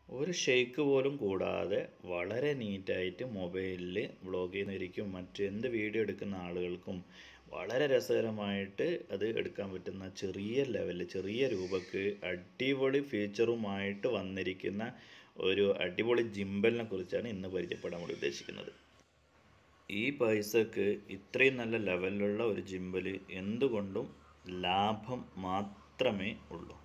ഒരു ഷെയ്ക്ക് പോലും കൂടാതെ വളരെ നീറ്റായിട്ട് മൊബൈലിൽ വ്ളോഗ് ചെയ്യുന്നവരിക്കും മറ്റെന്ത് വീഡിയോ എടുക്കുന്ന ആളുകൾക്കും വളരെ രസകരമായിട്ട് അത് എടുക്കാൻ പറ്റുന്ന ചെറിയ ലെവലിൽ ചെറിയ രൂപക്ക് അടിപൊളി ഫീച്ചറുമായിട്ട് വന്നിരിക്കുന്ന ഒരു അടിപൊളി ജിമ്പലിനെ കുറിച്ചാണ് ഇന്ന് പരിചയപ്പെടാൻ വേണ്ടി ഉദ്ദേശിക്കുന്നത് ഈ പൈസക്ക് ഇത്രയും നല്ല ലെവലിലുള്ള ഒരു ജിമ്പൽ എന്തുകൊണ്ടും ലാഭം മാത്രമേ ഉള്ളൂ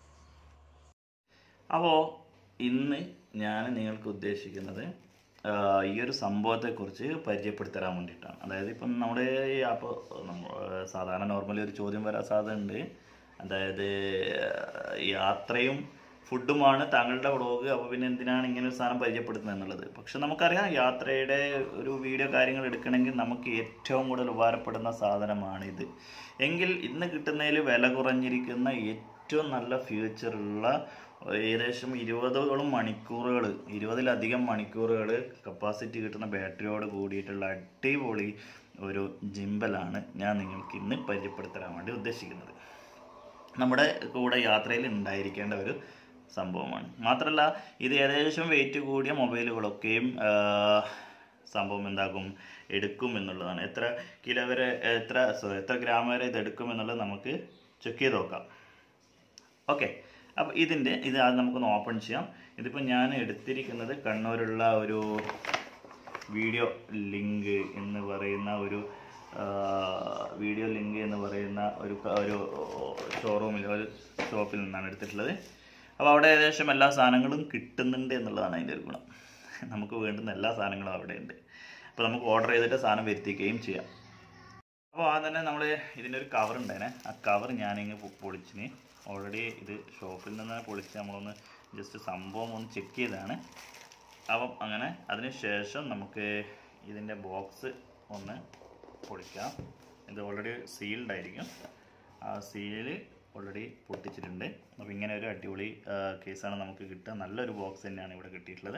അപ്പോൾ ഇന്ന് ഞാൻ നിങ്ങൾക്ക് ഉദ്ദേശിക്കുന്നത് ആ, ഈ ഒരു സംഭവത്തെക്കുറിച്ച് പരിചയപ്പെടുത്തരാൻ വേണ്ടിയിട്ടാണ് അതായത് ഇപ്പം നമ്മുടെ ഈ അപ്പോൾ സാധാരണ നോർമലി ഒരു ചോദ്യം വരാൻ സാധ്യതയുണ്ട് അതായത് യാത്രയും ഫുഡുമാണ് താങ്കളുടെ വ്ളോഗ് അപ്പോൾ പിന്നെ എന്തിനാണ് ഇങ്ങനെ ഒരു സാധനം പരിചയപ്പെടുത്തുന്നത് എന്നുള്ളത് പക്ഷെ നമുക്കറിയാം യാത്രയുടെ ഒരു വീഡിയോ കാര്യങ്ങൾ എടുക്കണമെങ്കിൽ നമുക്ക് ഏറ്റവും കൂടുതൽ ഉപകാരപ്പെടുന്ന സാധനമാണ് ഇത് എങ്കിൽ ഇന്ന് കിട്ടുന്നതിൽ വില കുറഞ്ഞിരിക്കുന്ന ഏറ്റവും നല്ല ഫ്യൂച്ചറുള്ള ഏകദേശം ഇരുപതോളം മണിക്കൂറുകൾ ഇരുപതിലധികം മണിക്കൂറുകൾ കപ്പാസിറ്റി കിട്ടുന്ന ബാറ്ററിയോട് കൂടിയിട്ടുള്ള അടിപൊളി ഒരു ജിമ്പലാണ് ഞാൻ നിങ്ങൾക്ക് ഇന്ന് പരിചയപ്പെടുത്താൻ വേണ്ടി ഉദ്ദേശിക്കുന്നത് നമ്മുടെ കൂടെ യാത്രയിൽ ഉണ്ടായിരിക്കേണ്ട ഒരു സംഭവമാണ് മാത്രമല്ല ഇത് ഏകദേശം വെയിറ്റ് കൂടിയ മൊബൈലുകളൊക്കെയും ആ, സംഭവം എന്താക്കും എടുക്കും എന്നുള്ളതാണ് എത്ര കിലോ വരെ എത്ര sorry, എത്ര ഗ്രാം വരെ ഇത് എടുക്കും എന്നുള്ളത് നമുക്ക് ചെക്ക് ചെയ്ത് നോക്കാം ഓക്കെ അപ്പോൾ ഇതിൻ്റെ ഇത് ആദ്യം നമുക്കൊന്ന് ഓപ്പൺ ചെയ്യാം ഇതിപ്പോൾ ഞാൻ എടുത്തിരിക്കുന്നത് കണ്ണൂരുള്ള ഒരു വീഡിയോ ലിങ്ക് എന്ന് പറയുന്ന ഒരു ആ, വീഡിയോ ലിങ്ക് എന്ന് പറയുന്ന ഒരു ക- ഒരു ഷോറൂമിൽ ഒരു ഷോപ്പിൽ നിന്നാണ് എടുത്തിട്ടുള്ളത് അപ്പോൾ അവിടെ ഏകദേശം എല്ലാ സാധനങ്ങളും കിട്ടുന്നുണ്ട് എന്നുള്ളതാണ് അതിൻ്റെ ഒരു ഗുണം നമുക്ക് വേണ്ടുന്ന എല്ലാ സാധനങ്ങളും അവിടെ ഉണ്ട് അപ്പോൾ നമുക്ക് ഓർഡർ ചെയ്തിട്ട് സാധനം വരുത്തിക്കുകയും ചെയ്യാം അപ്പോൾ ആ തന്നെ നമ്മൾ ഇതിൻ്റെ ഒരു കവർ ഉണ്ടായിരുന്നെ ആ കവർ ഞാനിങ്ങ് പൊ- പൊളിച്ചിന് ഓൾറെഡി ഇത് ഷോപ്പിൽ നിന്ന് പൊളിച്ച് നമ്മളൊന്ന് ജസ്റ്റ് സംഭവം ഒന്ന് ചെക്ക് ചെയ്തതാണ് അപ്പം അങ്ങനെ അതിന് ശേഷം നമുക്ക് ഇതിൻ്റെ ബോക്സ് ഒന്ന് പൊളിക്കാം ഇത് ഓൾറെഡി സീൽഡ് ആയിരിക്കും ആ സീല് ഓൾറെഡി പൊട്ടിച്ചിട്ടുണ്ട് അപ്പോൾ ഇങ്ങനെ ഒരു അടിപൊളി കേസാണ് നമുക്ക് കിട്ടുക നല്ലൊരു ബോക്സ് തന്നെയാണ് ഇവിടെ കിട്ടിയിട്ടുള്ളത്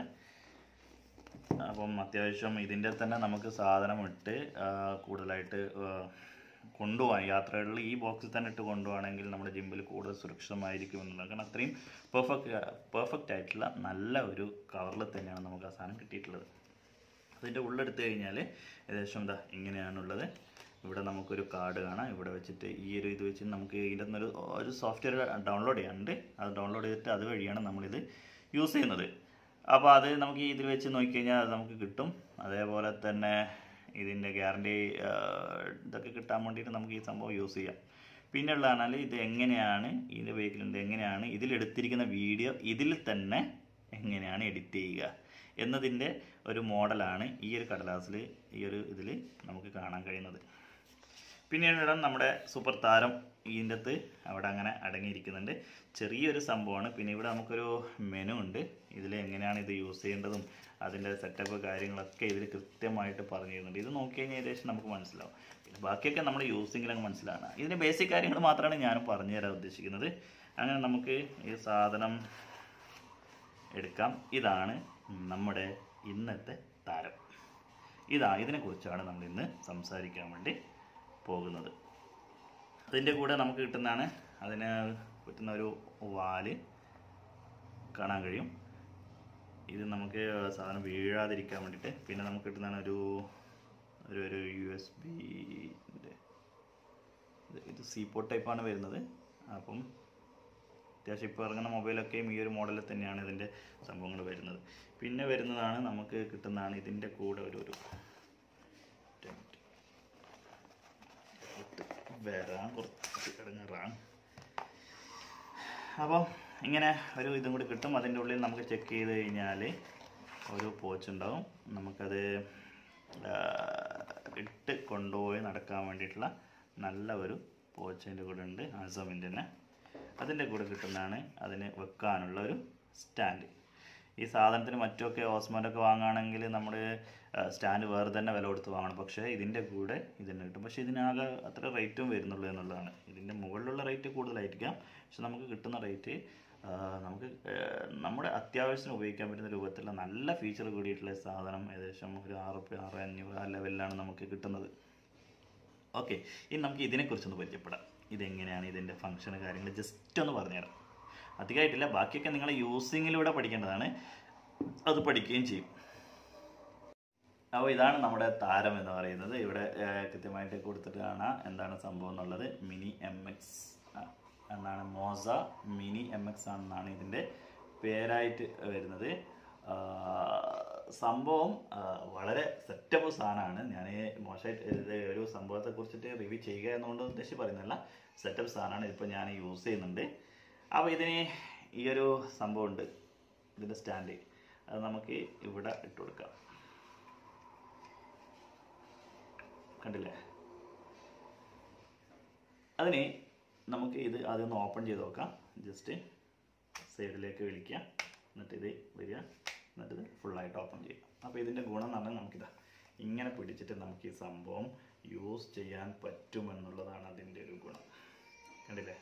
അപ്പം അത്യാവശ്യം ഇതിൻ്റെ തന്നെ നമുക്ക് സാധനം ഇട്ട് ആ, കൂടുതലായിട്ട് ആ, കൊണ്ടുപോകാൻ യാത്രകളിൽ ഈ ബോക്സിൽ തന്നെ ഇട്ട് കൊണ്ടുപോകണമെങ്കിൽ നമ്മുടെ ജിമ്പിൽ കൂടുതൽ സുരക്ഷിതമായിരിക്കും എന്നുള്ളത് കാരണം അത്രയും പെർഫെക്റ്റ് പെർഫെക്റ്റ് ആയിട്ടുള്ള നല്ല ഒരു കവറിൽ തന്നെയാണ് നമുക്ക് ആ സാധനം കിട്ടിയിട്ടുള്ളത് അതിൻ്റെ ഉള്ളെടുത്ത് കഴിഞ്ഞാൽ ഏകദേശം എന്താ ഇങ്ങനെയാണുള്ളത് ഇവിടെ നമുക്കൊരു കാർഡ് കാണാം ഇവിടെ വെച്ചിട്ട് ഈ ഒരു ഇത് വെച്ച് നമുക്ക് ഇതിൻ്റെ നിന്നൊരു ഒരു സോഫ്റ്റ്വെയർ ഡൗൺലോഡ് ചെയ്യാനുണ്ട് അത് ഡൗൺലോഡ് ചെയ്തിട്ട് അതുവഴിയാണ് നമ്മളിത് യൂസ് ചെയ്യുന്നത് അപ്പോൾ അത് നമുക്ക് ഈ ഇതിൽ വെച്ച് നോക്കിക്കഴിഞ്ഞാൽ അത് നമുക്ക് കിട്ടും അതേപോലെ തന്നെ ഇതിൻ്റെ ഗ്യാരണ്ടി ഇതൊക്കെ കിട്ടാൻ വേണ്ടിയിട്ട് നമുക്ക് ഈ സംഭവം യൂസ് ചെയ്യാം പിന്നെ ഉള്ളതാണെങ്കിൽ ഇത് എങ്ങനെയാണ് ഇതിൻ്റെ വെഹിക്കിളിൻ്റെ എങ്ങനെയാണ് ഇതിലെടുത്തിരിക്കുന്ന വീഡിയോ ഇതിൽ തന്നെ എങ്ങനെയാണ് എഡിറ്റ് ചെയ്യുക എന്നതിൻ്റെ ഒരു മോഡലാണ് ഈ ഒരു കടലാസിൽ ഈ ഒരു ഇതിൽ നമുക്ക് കാണാൻ കഴിയുന്നത് പിന്നീട് നമ്മുടെ സൂപ്പർ താരം ഇതിൻ്റെ അകത്ത് അവിടെ അങ്ങനെ അടങ്ങിയിരിക്കുന്നുണ്ട് ചെറിയൊരു സംഭവമാണ് പിന്നെ ഇവിടെ നമുക്കൊരു മെനു ഉണ്ട് ഇതിൽ എങ്ങനെയാണ് ഇത് യൂസ് ചെയ്യേണ്ടതും അതിൻ്റെ സെറ്റപ്പ് കാര്യങ്ങളൊക്കെ ഇതിൽ കൃത്യമായിട്ട് പറഞ്ഞു തരുന്നുണ്ട് ഇത് നോക്കി കഴിഞ്ഞാൽ ഏകദേശം നമുക്ക് മനസ്സിലാവും പിന്നെ ബാക്കിയൊക്കെ നമ്മൾ യൂസിങ്ങിൽ അങ്ങ് മനസ്സിലാണ് ഇതിൻ്റെ ബേസിക് കാര്യങ്ങൾ മാത്രമാണ് ഞാൻ പറഞ്ഞു തരാൻ ഉദ്ദേശിക്കുന്നത് അങ്ങനെ നമുക്ക് ഈ സാധനം എടുക്കാം ഇതാണ് നമ്മുടെ ഇന്നത്തെ താരം ഇതാ ഇതിനെക്കുറിച്ചാണ് നമ്മൾ ഇന്ന് സംസാരിക്കാൻ വേണ്ടി പോകുന്നത് അതിൻ്റെ കൂടെ നമുക്ക് കിട്ടുന്നതാണ് അതിന് പറ്റുന്ന ഒരു വാല് കാണാൻ കഴിയും ഇത് നമുക്ക് സാധനം വീഴാതിരിക്കാൻ വേണ്ടിയിട്ട് പിന്നെ നമുക്ക് കിട്ടുന്നതാണ് ഒരു ഒരു ഒരു യു എസ് ബിൻ്റെ ഇത് സി പോർട്ട് ടൈപ്പാണ് വരുന്നത് അപ്പം അത്യാവശ്യം ഇപ്പോൾ ഇറങ്ങുന്ന മൊബൈലൊക്കെയും ഈ ഒരു മോഡലിൽ തന്നെയാണ് ഇതിൻ്റെ സംഭവങ്ങൾ വരുന്നത് പിന്നെ വരുന്നതാണ് നമുക്ക് കിട്ടുന്നതാണ് ഇതിൻ്റെ കൂടെ ഒരു ഒരു വരാൻ കുറച്ച് ഇടങ്ങാറാണ് അപ്പോൾ ഇങ്ങനെ ഒരു ഇതും കൂടി കിട്ടും അതിൻ്റെ ഉള്ളിൽ നമുക്ക് ചെക്ക് ചെയ്ത് കഴിഞ്ഞാൽ ഒരു പോച്ച് ഉണ്ടാവും നമുക്കത് ആ, ഇട്ട് കൊണ്ടുപോയി നടക്കാൻ വേണ്ടിയിട്ടുള്ള നല്ല ഒരു പോച്ച് അതിൻ്റെ കൂടെ ഉണ്ട് ആസമിൻ്റെ തന്നെ അതിൻ്റെ കൂടെ കിട്ടുന്നതാണ് അതിന് വെക്കാനുള്ള ഒരു സ്റ്റാൻഡ് ഈ സാധനത്തിന് മറ്റൊക്കെ ഓസ്മോൻ്റൊക്കെ വാങ്ങുകയാണെങ്കിൽ നമ്മൾ സ്റ്റാൻഡ് വേറെ തന്നെ വില കൊടുത്ത് വാങ്ങണം പക്ഷേ ഇതിൻ്റെ കൂടെ ഇതിന് കിട്ടും പക്ഷേ ഇതിനാകെ അത്ര റേറ്റും വരുന്നുള്ളൂ എന്നുള്ളതാണ് ഇതിൻ്റെ മുകളിലുള്ള റേറ്റ് കൂടുതലായിരിക്കാം പക്ഷെ നമുക്ക് കിട്ടുന്ന റേറ്റ് നമുക്ക് ആ, നമ്മുടെ അത്യാവശ്യത്തിന് ഉപയോഗിക്കാൻ പറ്റുന്ന രൂപത്തിലുള്ള നല്ല ഫീച്ചർ കൂടിയിട്ടുള്ള സാധനം ഏകദേശം ഒരു ആറ് റുപ്യ ആറ് അഞ്ഞൂറ് ആ ലെവലിലാണ് നമുക്ക് കിട്ടുന്നത് ഓക്കെ ഇനി നമുക്ക് ഇതിനെക്കുറിച്ചൊന്ന് പരിചയപ്പെടാം ഇതെങ്ങനെയാണ് ഇതിൻ്റെ ഫങ്ഷൻ കാര്യങ്ങൾ ജസ്റ്റ് ഒന്ന് പറഞ്ഞുതരാം അധികമായിട്ടില്ല ബാക്കിയൊക്കെ നിങ്ങൾ യൂസിങ്ങിലൂടെ പഠിക്കേണ്ടതാണ് അത് പഠിക്കുകയും ചെയ്യും അപ്പോൾ ഇതാണ് നമ്മുടെ താരം എന്ന് പറയുന്നത് ഇവിടെ ഏഹ്, കൃത്യമായിട്ട് കൊടുത്തിട്ട് കാണാം എന്താണ് സംഭവം എന്നുള്ളത് മിനി എം എക്സ് എന്നാണ് മോസ മിനി എം എക്സ് ആണെന്നാണ് ഇതിൻ്റെ പേരായിട്ട് വരുന്നത് ആ, സംഭവം ആ, വളരെ സെറ്റപ്പ് സാധനമാണ് ഞാൻ മോശമായിട്ട് ഇത് ഒരു സംഭവത്തെ കുറിച്ചിട്ട് റിവ്യൂ ചെയ്യുക എന്നുകൊണ്ട് ഉദ്ദേശിച്ച് പറയുന്നില്ല സെറ്റപ്പ് സാധനമാണ് ഇപ്പോൾ ഞാൻ യൂസ് ചെയ്യുന്നുണ്ട് അപ്പോൾ ഇതിന് ഈ ഒരു സംഭവം ഉണ്ട് ഇതിൻ്റെ സ്റ്റാൻഡ് അത് നമുക്ക് ഇവിടെ ഇട്ട് കൊടുക്കാം കണ്ടില്ലേ അതിന് നമുക്ക് ഇത് അതൊന്ന് ഓപ്പൺ ചെയ്ത് നോക്കാം ജസ്റ്റ് സൈഡിലേക്ക് വലിക്കുക എന്നിട്ട് ഇത് വരിക എന്നിട്ട് ഇത് ഫുള്ളായിട്ട് ഓപ്പൺ ചെയ്യുക അപ്പോൾ ഇതിൻ്റെ ഗുണം എന്ന് പറഞ്ഞാൽ നമുക്കിതാ ഇങ്ങനെ പിടിച്ചിട്ട് നമുക്ക് ഈ സംഭവം യൂസ് ചെയ്യാൻ പറ്റുമെന്നുള്ളതാണ് അതിൻ്റെ ഒരു ഗുണം കണ്ടില്ലേ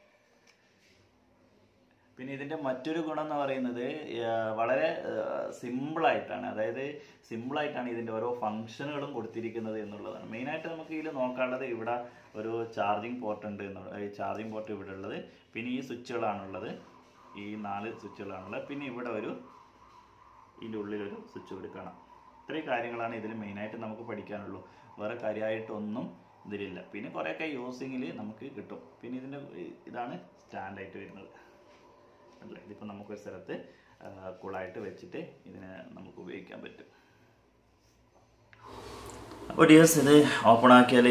പിന്നെ ഇതിൻ്റെ മറ്റൊരു ഗുണം എന്ന് പറയുന്നത് ആ, വളരെ സിമ്പിളായിട്ടാണ് അതായത് സിമ്പിളായിട്ടാണ് ഇതിൻ്റെ ഓരോ ഫങ്ഷനുകളും കൊടുത്തിരിക്കുന്നത് എന്നുള്ളതാണ് മെയിനായിട്ട് നമുക്ക് ഇതിൽ നോക്കാനുള്ളത് ഇവിടെ ഒരു ചാർജിങ് പോർട്ട് ഉണ്ട് എന്നുള്ള ഈ ചാർജിങ് പോർട്ട് ഇവിടെ ഉള്ളത് പിന്നെ ഈ സ്വിച്ചുകളാണുള്ളത് ഈ നാല് സ്വിച്ചുകളാണുള്ളത് പിന്നെ ഇവിടെ ഒരു ഇതിൻ്റെ ഉള്ളിലൊരു സ്വിച്ച് കൂടി കാണാം ഇത്രയും കാര്യങ്ങളാണ് ഇതിൽ മെയിനായിട്ട് നമുക്ക് പഠിക്കാനുള്ളൂ വേറെ കാര്യമായിട്ടൊന്നും ഇതിലില്ല പിന്നെ കുറേയൊക്കെ യൂസിങ്ങിൽ നമുക്ക് കിട്ടും പിന്നെ ഇതിൻ്റെ ഇതാണ് സ്റ്റാൻഡായിട്ട് വരുന്നത് അല്ലേ ഇതിപ്പോൾ നമുക്കൊരു സ്ഥലത്ത് കൂളായിട്ട് വെച്ചിട്ട് ഇതിനെ നമുക്ക് ഉപയോഗിക്കാൻ പറ്റും അപ്പോൾ ഡിയേഴ്സ് ഇത് ഓപ്പൺ ആക്കിയാൽ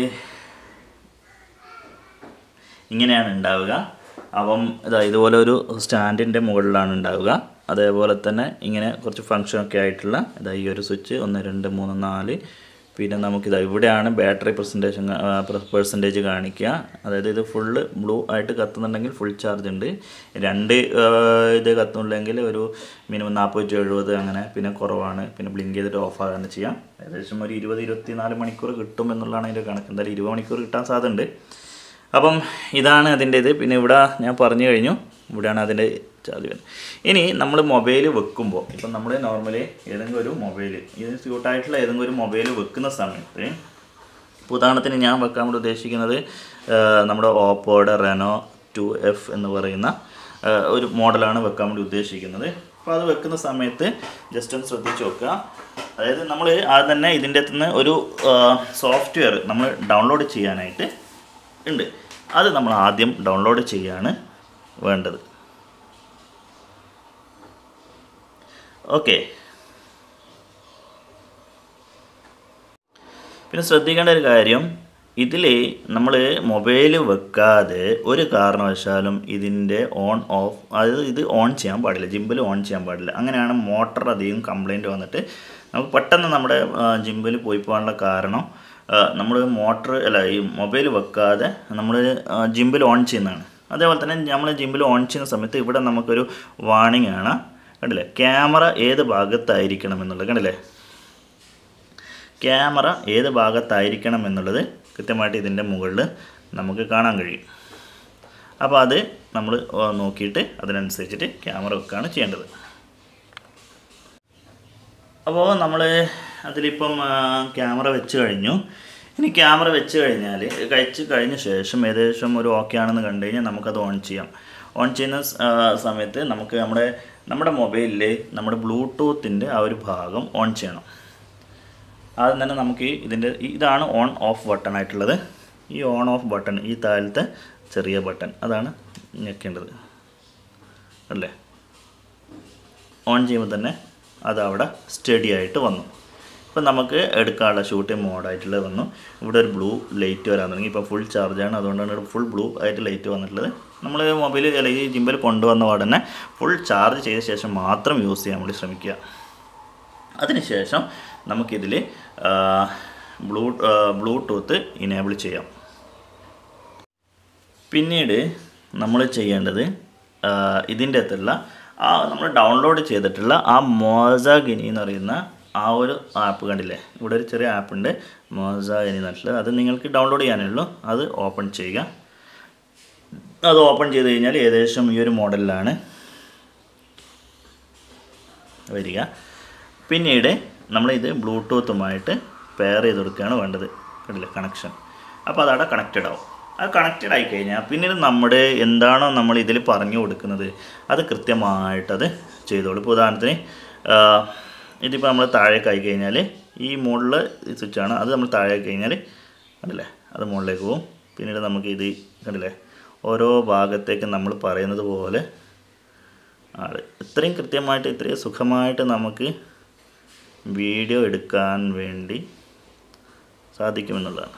ഇങ്ങനെയാണ് ഉണ്ടാവുക അപ്പം ഇതാ ഇതുപോലെ ഒരു സ്റ്റാൻഡിൻ്റെ മുകളിലാണ് ഉണ്ടാവുക അതേപോലെ തന്നെ ഇങ്ങനെ കുറച്ച് ഫങ്ഷനൊക്കെ ആയിട്ടുള്ള ഇതാ ഈ ഒരു സ്വിച്ച് ഒന്ന് രണ്ട് മൂന്ന് നാല് പിന്നെ നമുക്കിതാ ഇവിടെയാണ് ബാറ്ററി പെർസെൻറ്റേഷൻ പെർസെൻറ്റേജ് കാണിക്കുക അതായത് ഇത് ഫുള്ള് ബ്ലൂ ആയിട്ട് കത്തുന്നുണ്ടെങ്കിൽ ഫുൾ ചാർജ് ഉണ്ട് രണ്ട് ആ, ഇത് കത്തുന്നില്ലെങ്കിൽ ഒരു മിനിമം നാൽപ്പത് ടു എഴുപത് അങ്ങനെ പിന്നെ കുറവാണ് പിന്നെ ബ്ലിങ്ക് ചെയ്തിട്ട് ഓഫ് ആകാന്ന് ചെയ്യാം ഏകദേശം ഒരു ഇരുപത് ഇരുപത്തി നാല് മണിക്കൂർ കിട്ടും എന്നുള്ളതാണ് അതിൻ്റെ കണക്ക് എന്തായാലും ഇരുപത് മണിക്കൂർ കിട്ടാൻ സാധ്യതയുണ്ട് അപ്പം ഇതാണ് അതിൻ്റെ ഇത് പിന്നെ ഇവിടെ ഞാൻ പറഞ്ഞു കഴിഞ്ഞു ഇവിടെയാണ് അതിൻ്റെ ചാർജ് വരുന്നത് ഇനി നമ്മൾ മൊബൈൽ വെക്കുമ്പോൾ ഇപ്പം നമ്മൾ നോർമലി ഏതെങ്കിലും ഒരു മൊബൈൽ ഇതിന് സ്യൂട്ടായിട്ടുള്ള ഏതെങ്കിലും ഒരു മൊബൈൽ വെക്കുന്ന സമയത്ത് ഇപ്പോൾ ഉദാഹരണത്തിന് ഞാൻ വെക്കാൻ വേണ്ടി ഉദ്ദേശിക്കുന്നത് ആ, നമ്മുടെ ഓപ്പോയുടെ റെനോ ടു എഫ് എന്ന് പറയുന്ന ആ, ഒരു മോഡലാണ് വെക്കാൻ വേണ്ടി ഉദ്ദേശിക്കുന്നത് അപ്പോൾ അത് വെക്കുന്ന സമയത്ത് ജസ്റ്റ് ഒന്ന് ശ്രദ്ധിച്ച് വെക്കുക അതായത് നമ്മൾ ആദ്യം തന്നെ ഇതിൻ്റെ അകത്ത് നിന്ന് ഒരു സോഫ്റ്റ്വെയർ നമ്മൾ ഡൗൺലോഡ് ചെയ്യാനായിട്ട് ഉണ്ട് അത് നമ്മൾ ആദ്യം ഡൗൺലോഡ് ചെയ്യാണ് വേണ്ടത് ഓക്കെ പിന്നെ ശ്രദ്ധിക്കേണ്ട ഒരു കാര്യം ഇതിൽ നമ്മൾ മൊബൈൽ വെക്കാതെ ഒരു കാരണവശാലും ഇതിൻ്റെ ഓൺ ഓഫ് അതായത് ഇത് ഓൺ ചെയ്യാൻ പാടില്ല ജിമ്പിൽ ഓൺ ചെയ്യാൻ പാടില്ല അങ്ങനെയാണ് മോട്ടർ അധികം കംപ്ലൈൻറ്റ് വന്നിട്ട് നമുക്ക് പെട്ടെന്ന് നമ്മുടെ ജിമ്പിൽ പോയി പോകാനുള്ള കാരണം നമ്മൾ മോട്ടർ അല്ല ഈ മൊബൈൽ വെക്കാതെ നമ്മൾ ജിമ്പിൽ ഓൺ ചെയ്യുന്നതാണ് അതേപോലെ തന്നെ നമ്മൾ ജിമ്പിൽ ഓൺ ചെയ്യുന്ന സമയത്ത് ഇവിടെ നമുക്കൊരു വാണിംഗ് ആണ് കണ്ടില്ലേ ക്യാമറ ഏത് ഭാഗത്തായിരിക്കണം എന്നുള്ളത് കണ്ടില്ലേ ക്യാമറ ഏത് ഭാഗത്തായിരിക്കണം എന്നുള്ളത് കൃത്യമായിട്ട് ഇതിൻ്റെ മുകളിൽ നമുക്ക് കാണാൻ കഴിയും അപ്പോൾ അത് നമ്മൾ നോക്കിയിട്ട് അതിനനുസരിച്ചിട്ട് ക്യാമറ വെക്കുകയാണ് ചെയ്യേണ്ടത് അപ്പോൾ നമ്മൾ അതിലിപ്പം ക്യാമറ വെച്ച് കഴിഞ്ഞു ഇനി ക്യാമറ വെച്ച് കഴിഞ്ഞാൽ കഴിച്ച് കഴിഞ്ഞ ശേഷം ഏകദേശം ഒരു ഓക്കെ ആണെന്ന് കണ്ടു കഴിഞ്ഞാൽ നമുക്കത് ഓൺ ചെയ്യാം ഓൺ ചെയ്യുന്ന സ- ആ, സമയത്ത് നമുക്ക് നമ്മുടെ നമ്മുടെ മൊബൈലിൽ നമ്മുടെ ബ്ലൂടൂത്തിൻ്റെ ആ ഒരു ഭാഗം ഓൺ ചെയ്യണം ആദ്യം തന്നെ നമുക്ക് ഈ ഇതിൻ്റെ ഈ- ഇതാണ് ഓൺ ഓഫ് ബട്ടൺ ആയിട്ടുള്ളത് ഈ ഓൺ ഓഫ് ബട്ടൺ ഈ താഴത്തെ ചെറിയ ബട്ടൺ അതാണ് ഞെക്കേണ്ടത് അല്ലേ ഓൺ ചെയ്യുമ്പോൾ തന്നെ അത് അവിടെ സ്റ്റഡി ആയിട്ട് വന്നു ഇപ്പം നമുക്ക് എടുക്കാനുള്ള ഷൂട്ടിംഗ് മോഡായിട്ടുള്ളത് വന്നു ഇവിടെ ഒരു ബ്ലൂ ലൈറ്റ് വരാൻ തുടങ്ങി ഇപ്പോൾ ഫുൾ ചാർജാണ് അതുകൊണ്ടാണ് ഇവിടെ ഫുൾ ബ്ലൂ ആയിട്ട് ലൈറ്റ് വന്നിട്ടുള്ളത് നമ്മൾ മൊബൈൽ അല്ലെങ്കിൽ ജിമ്പിൽ കൊണ്ടുവന്ന ഉടനെ ഫുൾ ചാർജ് ചെയ്ത ശേഷം മാത്രം യൂസ് ചെയ്യാൻ വേണ്ടി ശ്രമിക്കുക അതിനുശേഷം നമുക്കിതിൽ ബ്ലൂ ബ്ലൂടൂത്ത് ഇനേബിൾ ചെയ്യാം പിന്നീട് നമ്മൾ ചെയ്യേണ്ടത് ഇതിൻ്റെ അകത്തുള്ള ആ നമ്മൾ ഡൗൺലോഡ് ചെയ്തിട്ടുള്ള ആ മോസാഗിനി എന്ന് പറയുന്ന ആ ഒരു ആപ്പ് കണ്ടില്ലേ ഇവിടെ ഒരു ചെറിയ ആപ്പ് ഉണ്ട് മോസാഗിനി എന്നിട്ടുള്ളത് അത് നിങ്ങൾക്ക് ഡൗൺലോഡ് ചെയ്യാനുള്ളൂ അത് ഓപ്പൺ ചെയ്യുക അത് ഓപ്പൺ ചെയ്ത് കഴിഞ്ഞാൽ ഏകദേശം ഈ ഒരു മോഡലിലാണ് വരിക പിന്നീട് നമ്മളിത് ബ്ലൂടൂത്തുമായിട്ട് പെയർ ചെയ്ത് കൊടുക്കുകയാണ് വേണ്ടത് കണ്ടില്ലേ കണക്ഷൻ അപ്പോൾ അതവിടെ കണക്റ്റഡ് ആവും അത് കണക്റ്റഡ് ആയി കഴിഞ്ഞാൽ പിന്നീട് നമ്മുടെ എന്താണോ നമ്മൾ ഇതിൽ പറഞ്ഞു കൊടുക്കുന്നത് അത് കൃത്യമായിട്ടത് ചെയ്തോളൂ ഇപ്പോൾ ഉദാഹരണത്തിന് ഇതിപ്പോൾ നമ്മൾ താഴേക്ക് ആയി കഴിഞ്ഞാൽ ഈ മുകളിൽ സ്വിച്ചാണ് അത് നമ്മൾ താഴേക്ക് കഴിഞ്ഞാൽ കണ്ടില്ലേ അത് മുകളിലേക്ക് പോകും പിന്നീട് നമുക്ക് ഇത് കണ്ടില്ലേ ഓരോ ഭാഗത്തേക്ക് നമ്മൾ പറയുന്നത് പോലെ ആണ് ഇത്രയും കൃത്യമായിട്ട് ഇത്രയും സുഖമായിട്ട് നമുക്ക് വീഡിയോ എടുക്കാൻ വേണ്ടി സാധിക്കുമെന്നുള്ളതാണ്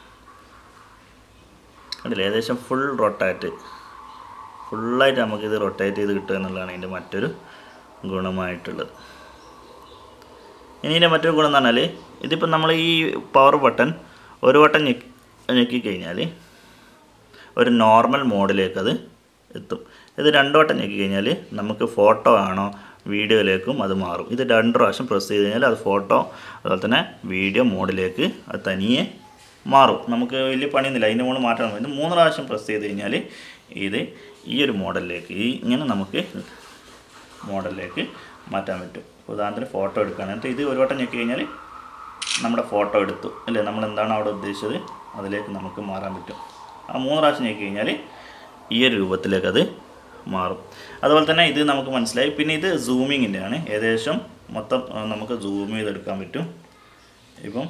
കണ്ടില്ലേ ഏകദേശം ഫുൾ റൊട്ടാറ്റ് ഫുള്ളായിട്ട് നമുക്കിത് റൊട്ടേറ്റ് ചെയ്ത് കിട്ടുക എന്നുള്ളതാണ് ഇതിൻ്റെ മറ്റൊരു ഗുണമായിട്ടുള്ളത് ഇനി ഇതിൻ്റെ മറ്റൊരു ഗുണം എന്ന് പറഞ്ഞാൽ ഇതിപ്പോൾ നമ്മൾ ഈ പവർ ബട്ടൺ ഒരു വട്ടം ഞെക്കി ഞെക്കി കഴിഞ്ഞാൽ ഒരു നോർമൽ മോഡിലേക്ക് അത് എത്തും ഇത് രണ്ട് വട്ടം ഞെക്കി കഴിഞ്ഞാൽ നമുക്ക് ഫോട്ടോ ആണോ വീഡിയോയിലേക്കും അത് മാറും ഇത് രണ്ട് പ്രാവശ്യം പ്രസ് ചെയ്ത് കഴിഞ്ഞാൽ അത് ഫോട്ടോ അതുപോലെ തന്നെ വീഡിയോ മോഡിലേക്ക് അത് തനിയെ മാറും നമുക്ക് വലിയ പണിയൊന്നുമില്ല അതിൻ്റെ മുകളിൽ മാറ്റണം ഇത് മൂന്ന് പ്രാവശ്യം പ്രസ് ചെയ്ത് കഴിഞ്ഞാൽ ഇത് ഈ ഒരു മോഡലിലേക്ക് ഈ ഇങ്ങനെ നമുക്ക് മോഡലിലേക്ക് മാറ്റാൻ പറ്റും ഉദാഹരണത്തിന് ഫോട്ടോ എടുക്കുകയാണെങ്കിൽ ഇത് ഒരു വട്ടം ഞെക്കി കഴിഞ്ഞാൽ നമ്മുടെ ഫോട്ടോ എടുത്തു അല്ലേ നമ്മൾ എന്താണ് അവിടെ ഉദ്ദേശിച്ചത് അതിലേക്ക് നമുക്ക് മാറാൻ പറ്റും ആ മൂന്ന് പ്രാവശ്യം ഞെക്കി കഴിഞ്ഞാൽ ഈ ഒരു രൂപത്തിലേക്ക് അത് മാറും അതുപോലെ തന്നെ ഇത് നമുക്ക് മനസ്സിലായി പിന്നെ ഇത് സൂമിങ്ങിൻ്റെ ആണ് ഏകദേശം മൊത്തം ആ, നമുക്ക് സൂം ചെയ്തെടുക്കാൻ പറ്റും ഇപ്പം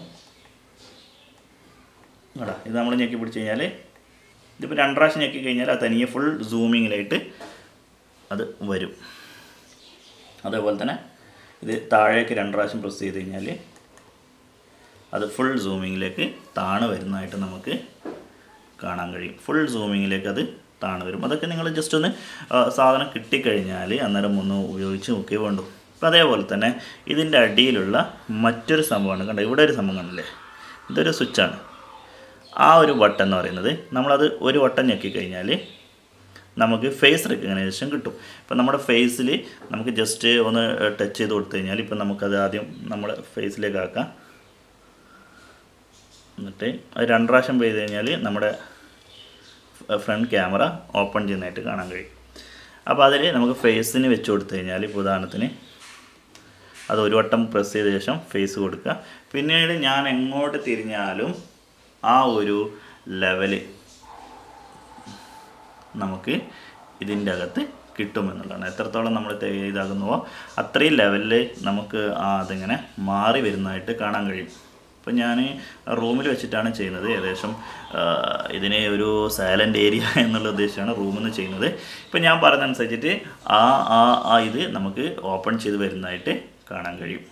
എടാ ഇത് നമ്മൾ ഞെക്കി പിടിച്ച് കഴിഞ്ഞാൽ ഇതിപ്പോൾ രണ്ട് പ്രാവശ്യം ഞെക്കി കഴിഞ്ഞാൽ അത് തനിയെ ഫുൾ സൂമിങ്ങിലായിട്ട് അത് വരും അതേപോലെ തന്നെ ഇത് താഴേക്ക് രണ്ട് പ്രാവശ്യം പ്രസ് ചെയ്ത് കഴിഞ്ഞാൽ അത് ഫുൾ സൂമിങ്ങിലേക്ക് താണ് വരുന്നതായിട്ട് നമുക്ക് കാണാൻ കഴിയും ഫുൾ സൂമിങ്ങിലേക്ക് അത് താണ് വരും അതൊക്കെ നിങ്ങൾ ജസ്റ്റ് ഒന്ന് ആ, സാധനം കിട്ടിക്കഴിഞ്ഞാൽ അന്നേരം ഒന്ന് ഉപയോഗിച്ച് നോക്കിയേ വേണ്ടു അപ്പം അതേപോലെ തന്നെ ഇതിൻ്റെ അടിയിലുള്ള മറ്റൊരു സംഭവമാണ് കണ്ടോ ഇവിടെ ഒരു സംഭവം കണ്ടില്ലേ ഇതൊരു സ്വിച്ചാണ് ആ ഒരു ബട്ടൺ എന്ന് പറയുന്നത് നമ്മളത് ഒരു വട്ടം ഞെക്കി കഴിഞ്ഞാൽ നമുക്ക് ഫേസ് റെക്കഗ്നൈസേഷൻ കിട്ടും ഇപ്പം നമ്മുടെ ഫേസിൽ നമുക്ക് ജസ്റ്റ് ഒന്ന് ടച്ച് ചെയ്ത് കൊടുത്തു കഴിഞ്ഞാൽ ഇപ്പം നമുക്കത് ആദ്യം നമ്മുടെ ഫേസിലേക്ക് ആക്കാം എന്നിട്ട് അത് രണ്ട് പ്രാവശ്യം ചെയ്ത് കഴിഞ്ഞാൽ നമ്മുടെ ഫ്രണ്ട് ക്യാമറ ഓപ്പൺ ചെയ്യുന്നതായിട്ട് കാണാൻ കഴിയും അപ്പോൾ അതിൽ നമുക്ക് ഫേസിന് വെച്ച് കൊടുത്തു കഴിഞ്ഞാൽ ഇപ്പോൾ ഉദാഹരണത്തിന് അത് ഒരു വട്ടം പ്രസ് ചെയ്ത ശേഷം ഫേസ് കൊടുക്കുക പിന്നീട് ഞാൻ എങ്ങോട്ട് തിരിഞ്ഞാലും ആ ഒരു ലെവല് നമുക്ക് ഇതിൻ്റെ അകത്ത് കിട്ടുമെന്നുള്ളതാണ് എത്രത്തോളം നമ്മൾ തെ- ഇതാകുന്നുവോ അത്രയും ലെവലിൽ നമുക്ക് ആ അതിങ്ങനെ മാറി വരുന്നതായിട്ട് കാണാൻ കഴിയും ഇപ്പം ഞാൻ റൂമിൽ വെച്ചിട്ടാണ് ചെയ്യുന്നത് ഏകദേശം ആ, ഇതിനെ ഒരു സൈലൻ്റ് ഏരിയ എന്നുള്ള ഉദ്ദേശമാണ് റൂമിൽ നിന്ന് ചെയ്യുന്നത് ഇപ്പം ഞാൻ പറഞ്ഞതനുസരിച്ചിട്ട് ആ ആ ആ ഇത് നമുക്ക് ഓപ്പൺ ചെയ്ത് വരുന്നതായിട്ട് കാണാൻ കഴിയും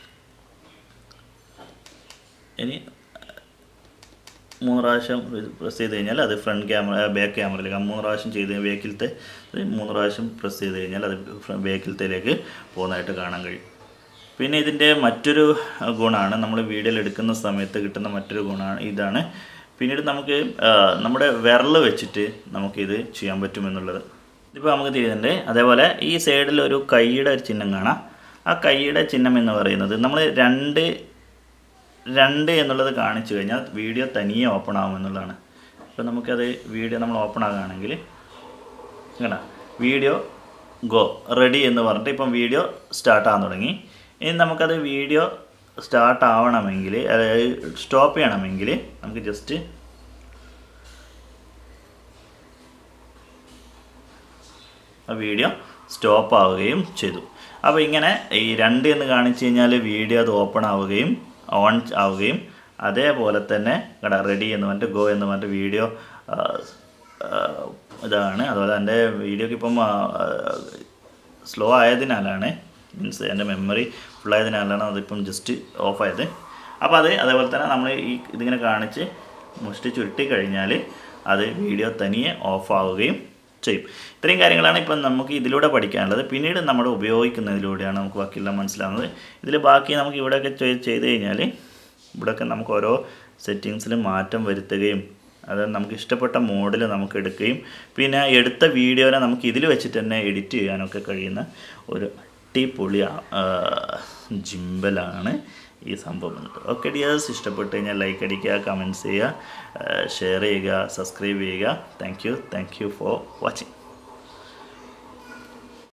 ഇനി മൂന്ന് പ്രാവശ്യം പ്രസ് ചെയ്ത് കഴിഞ്ഞാൽ അത് ഫ്രണ്ട് ക്യാമറ ബാക്ക് ക്യാമറയിലേക്ക് മൂന്ന് പ്രാവശ്യം ചെയ്ത് ബാക്കിലത്തെ ഇത് മൂന്ന് പ്രാവശ്യം പ്രസ് ചെയ്ത് കഴിഞ്ഞാൽ അത് ബാക്കിലത്തേലേക്ക് പോകുന്നതായിട്ട് കാണാൻ കഴിയും പിന്നെ ഇതിൻ്റെ മറ്റൊരു ഗുണമാണ് നമ്മൾ വീഡിയോയിൽ എടുക്കുന്ന സമയത്ത് കിട്ടുന്ന മറ്റൊരു ഗുണമാണ് ഇതാണ് പിന്നീട് നമുക്ക് ആ, നമ്മുടെ വിരൽ വെച്ചിട്ട് നമുക്കിത് ചെയ്യാൻ പറ്റുമെന്നുള്ളത് ഇതിപ്പോൾ നമുക്ക് തിരിയുന്നുണ്ട് അതേപോലെ ഈ സൈഡിൽ ഒരു കൈയുടെ ഒരു ചിഹ്നം കാണാം ആ കൈയുടെ ചിഹ്നം എന്ന് പറയുന്നത് നമ്മൾ രണ്ട് രണ്ട് എന്നുള്ളത് കാണിച്ചു കഴിഞ്ഞാൽ വീഡിയോ തനിയെ ഓപ്പൺ ആകുമെന്നുള്ളതാണ് ഇപ്പോൾ നമുക്കത് വീഡിയോ നമ്മൾ ഓപ്പൺ ആകുകയാണെങ്കിൽ കേട്ടോ വീഡിയോ ഗോ റെഡി എന്ന് പറഞ്ഞിട്ട് ഇപ്പം വീഡിയോ സ്റ്റാർട്ട് ആകാൻ തുടങ്ങി ഇനി നമുക്കത് വീഡിയോ സ്റ്റാർട്ട് ആവണമെങ്കിൽ അതായത് സ്റ്റോപ്പ് ചെയ്യണമെങ്കിൽ നമുക്ക് ജസ്റ്റ് ആ വീഡിയോ സ്റ്റോപ്പ് ആവുകയും ചെയ്തു അപ്പോൾ ഇങ്ങനെ ഈ രണ്ട് എന്ന് കാണിച്ചു കഴിഞ്ഞാൽ വീഡിയോ അത് ഓപ്പൺ ആവുകയും ഓൺ ആവുകയും അതേപോലെ തന്നെ കട റെഡി എന്ന് പറഞ്ഞിട്ട് ഗോ എന്ന് പറഞ്ഞിട്ട് വീഡിയോ ഇതാണ് അതുപോലെ എൻ്റെ വീഡിയോക്ക് ഇപ്പം സ്ലോ ആയതിനാലാണ് മീൻസ് എൻ്റെ മെമ്മറി ഫുള്ളായതിനാലാണ് അതിപ്പം ജസ്റ്റ് ഓഫായത് അപ്പോൾ അത് അതേപോലെ തന്നെ നമ്മൾ ഈ ഇതിങ്ങനെ കാണിച്ച് മുഷ്ടി ചുരുട്ടി കഴിഞ്ഞാൽ അത് വീഡിയോ തനിയെ ഓഫ് ആവുകയും ചെയ്യും ഇത്രയും കാര്യങ്ങളാണ് ഇപ്പം നമുക്ക് ഇതിലൂടെ പഠിക്കാനുള്ളത് പിന്നീട് നമ്മൾ ഉപയോഗിക്കുന്നതിലൂടെയാണ് നമുക്ക് ബാക്കിയെല്ലാം മനസ്സിലാവുന്നത് ഇതിൽ ബാക്കി നമുക്ക് ഇവിടെയൊക്കെ ചെയ്- ചെയ്ത് കഴിഞ്ഞാൽ ഇവിടെയൊക്കെ നമുക്ക് ഓരോ സെറ്റിങ്സിൽ മാറ്റം വരുത്തുകയും അത് നമുക്ക് ഇഷ്ടപ്പെട്ട മോഡിൽ നമുക്ക് എടുക്കുകയും പിന്നെ എടുത്ത വീഡിയോനെ നമുക്ക് ഇതിൽ വെച്ചിട്ട് തന്നെ എഡിറ്റ് ചെയ്യാനൊക്കെ കഴിയുന്ന ഒരു അടിപൊളി ആ, ജിമ്പലാണ് ഈ സംഭവം വന്നിട്ട് ഓക്കെ ഡിയേഴ്സ് ഇഷ്ടപ്പെട്ട് കഴിഞ്ഞാൽ ലൈക്ക് അടിക്കുക കമൻറ്റ്സ് ചെയ്യുക ഷെയർ ചെയ്യുക സബ്സ്ക്രൈബ് ചെയ്യുക thank you thank you for watching